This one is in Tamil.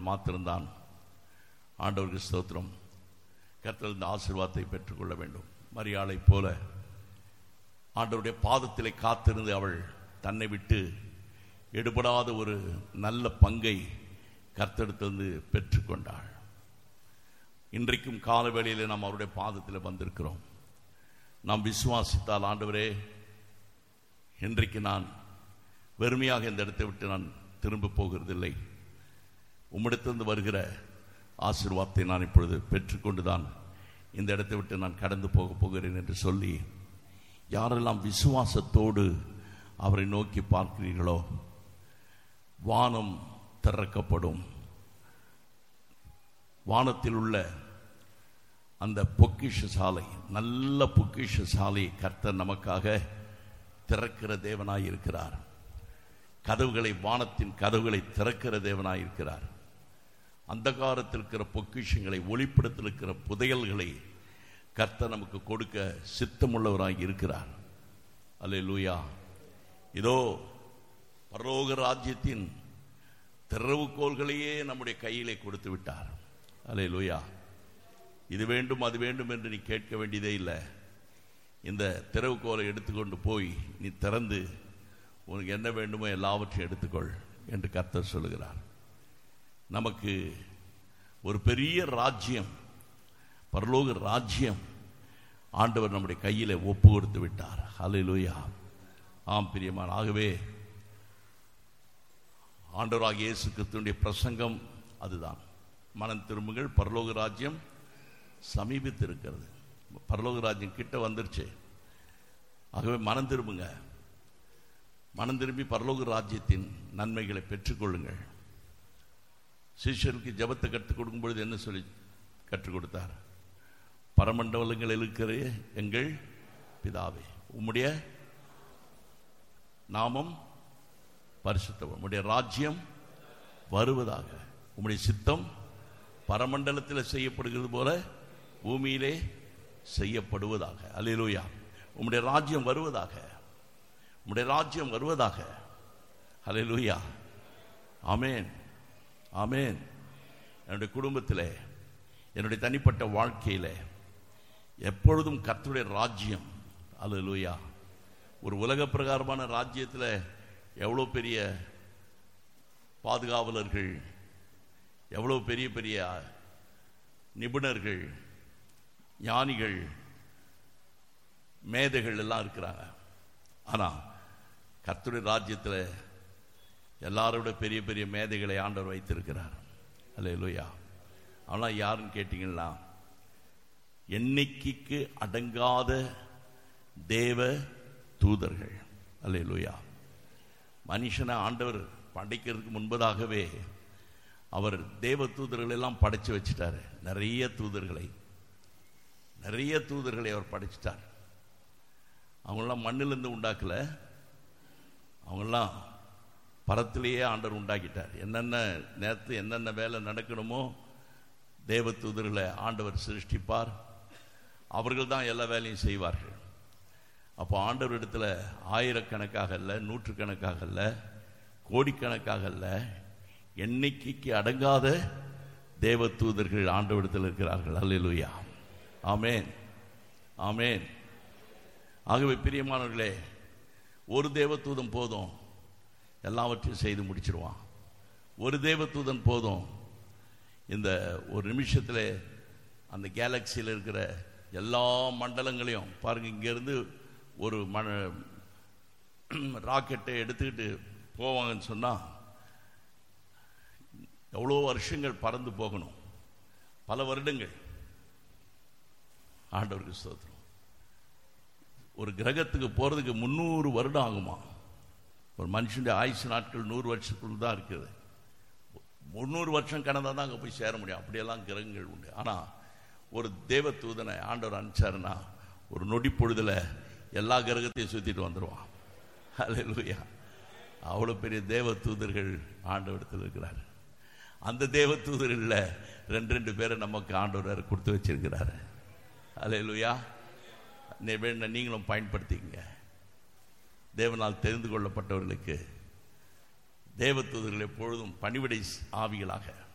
மாத்திரம்தான் ஆண்டவருக்கு ஸ்தோத்திரம் கர்த்தர் இந்த ஆசீர்வாதத்தை பெற்றுக்கொள்ள வேண்டும் மரியாளைப் போல ஆண்டவருடைய பாதத்திலே காத்திருந்து அவள் தன்னை விட்டு எடுபடாத ஒரு நல்ல பங்கை கர்த்தெடுத்திருந்து பெற்றுக்கொண்டாள் இன்றைக்கும் காலவேளையிலே நாம் அவருடைய பாதத்தில் வந்திருக்கிறோம் நாம் விசுவாசித்தால் ஆண்டவரே இன்றைக்கு நான் வெறுமையாக இந்த இடத்தை விட்டு நான் திரும்ப போகிறதில்லை உம்மிடத்திலிருந்து வருகிற ஆசீர்வாதத்தை நான் இப்பொழுது பெற்றுக்கொண்டுதான் இந்த இடத்தை விட்டு நான் கடந்து போக போகிறேன் என்று சொல்லி யாரெல்லாம் விசுவாசத்தோடு அவரை நோக்கி பார்க்கிறீர்களோ வானம் திறக்கப்படும் வானத்தில் உள்ள அந்த பொக்கிஷ சாலை நல்ல பொக்கிஷ சாலையை கர்த்தர் நமக்காக திறக்கிற தேவனாய் இருக்கிறார் கதவுகளை வானத்தின் கதவுகளை திறக்கிற தேவனாய் இருக்கிறார் அந்தகாரத்தில் இருக்கிற பொக்கிஷங்களை ஒளிப்படத்தில் இருக்கிற புதையல்களை கர்த்தர் நமக்கு கொடுக்க சித்தமுள்ளவராய் இருக்கிறார் அல்லே லூயா இதோ பரலோக ராஜ்யத்தின் திறவுகோள்களையே நம்முடைய கையிலே கொடுத்து விட்டார் அல்லே லூயா இது வேண்டும் அது வேண்டும் என்று நீ கேட்க வேண்டியதே இல்லை இந்த திறவுகோலை எடுத்துக்கொண்டு போய் நீ திறந்து உனக்கு என்ன வேண்டுமோ எல்லாவற்றையும் எடுத்துக்கொள் என்று கர்த்தர் சொல்லுகிறார் நமக்கு ஒரு பெரிய ராஜ்யம் பரலோக ராஜ்யம் ஆண்டவர் நம்முடைய கையில் ஒப்பு கொடுத்து விட்டார் ஹalleluya ஆம் பிரியமான ஆகவே ஆண்டவராக இயேசு கிறிஸ்துவினுடைய பிரசங்கம் அதுதான் மனம் திரும்புங்கள் பரலோக ராஜ்யம் சமீபித்து இருக்கிறது பரலோக ராஜ்யம் கிட்ட வந்துருச்சு ஆகவே மனம் திரும்புங்க மனம் திரும்பி பரலோக ராஜ்யத்தின் நன்மைகளை பெற்றுக்கொள்ளுங்கள் சிஷ்யருக்கு ஜபத்தை கற்றுக் கொடுக்கும் பொழுது என்ன சொல்லி கற்றுக் கொடுத்தார் பரமண்டலங்கள் இருக்கிற எங்கள் பிதாவே உம்முடைய நாமம் பரிசுத்தம் உம்முடைய ராஜ்யம் வருவதாக உம்முடைய சித்தம் பரமண்டலத்தில் செய்யப்படுகிறது போல பூமியிலே செய்யப்படுவதாக அல்லேலூயா உம்முடைய ராஜ்யம் வருவதாக உம்முடைய ராஜ்யம் வருவதாக அல்லேலூயா ஆமேன் ஆமேன் என்னுடைய குடும்பத்தில் என்னுடைய தனிப்பட்ட வாழ்க்கையில் எப்பொழுதும் கர்த்தருடைய ராஜ்யம் அல்லேலூயா ஒரு உலக பிரகாரமான ராஜ்யத்தில் எவ்வளோ பெரிய பாதுகாவலர்கள் எவ்வளோ பெரிய பெரிய நிபுணர்கள் ஞானிகள் மேதைகள் எல்லாம் இருக்கிறாங்க ஆனால் கர்த்தருடைய ராஜ்யத்தில் எல்லாரோட பெரிய பெரிய மேதைகளை ஆண்டவர் வைத்திருக்கிறார் அல்ல லூயா ஆனால் யாருன்னு கேட்டிங்கன்னா எண்ணிக்கைக்கு அடங்காத தேவ தூதர்கள் அல்ல லூயா மனுஷனை ஆண்டவர் படைக்கிறதுக்கு முன்பதாகவே அவர் தேவ தூதர்கள் எல்லாம் படைச்சு வச்சிட்டாரு நிறைய தூதர்களை நிறைய தூதர்களை அவர் படைச்சிட்டார் அவங்களாம் மண்ணிலிருந்து உண்டாக்கல அவங்கெல்லாம் பரத்திலேயே ஆண்டவர் உண்டாக்கிட்டார் என்னென்ன நேரத்து என்னென்ன வேலை நடக்கணுமோ தேவ தூதர்களை ஆண்டவர் சிருஷ்டிப்பார் அவர்கள் தான் எல்லா வேலையும் செய்வார்கள் அப்போ ஆண்டவர் இடத்துல ஆயிரக்கணக்காக அல்ல நூற்றுக்கணக்காக அல்ல கோடிக்கணக்காக அல்ல எண்ணிக்கைக்கு அடங்காத தேவ தூதர்கள் ஆண்டவரிடத்தில் இருக்கிறார்கள் அல்லேலூயா ஆமேன் ஆமேன் ஆகவே பிரியமானவர்களே ஒரு தேவதூதன் போதும் எல்லாவற்றையும் செய்து முடிச்சிருவான் ஒரு தேவதூதன் போதும் இந்த ஒரு நிமிஷத்தில் அந்த கேலக்சியில் இருக்கிற எல்லா மண்டலங்களையும் பாருங்க இங்கேருந்து ஒரு மண ராக்கெட்டை எடுத்துக்கிட்டு போவாங்கன்னு சொன்னால் எவ்வளோ வருஷங்கள் பறந்து போகணும் பல வருடங்கள் ஆண்டவருக்கு ஸ்தோத்திரம் ஒரு கிரகத்துக்கு போகிறதுக்கு முந்நூறு வருடம் ஆகுமா ஒரு மனுஷனுடைய ஆயுசு நாட்கள் நூறு வருஷத்துக்குள்ள தான் இருக்குது முந்நூறு வருஷம் கடந்தால் தான் அங்கே போய் சேர முடியும் அப்படியெல்லாம் கிரகங்கள் உண்டு ஆனால் ஒரு தேவ தூதனை ஆண்டவர் அனுப்பிச்சாருன்னா ஒரு நொடி பொழுதில் எல்லா கிரகத்தையும் சுற்றிட்டு வந்துடுவான் அல்லேலூயா அவ்வளோ பெரிய தேவ தூதர்கள் ஆண்டவரத்தில் இருக்கிறார் அந்த தேவ தூதர்களில் ரெண்டு ரெண்டு பேரை நமக்கு ஆண்டவர் கொடுத்து வச்சிருக்கிறாரு அல்லேலூயா நீ வேணா நீங்களும் பயன்படுத்திக்கங்க தேவனால் தெரிந்து கொள்ளப்பட்டவர்களுக்கு தேவதூதர்கள் எப்பொழுதும் பணிவிடை ஆவிகளாக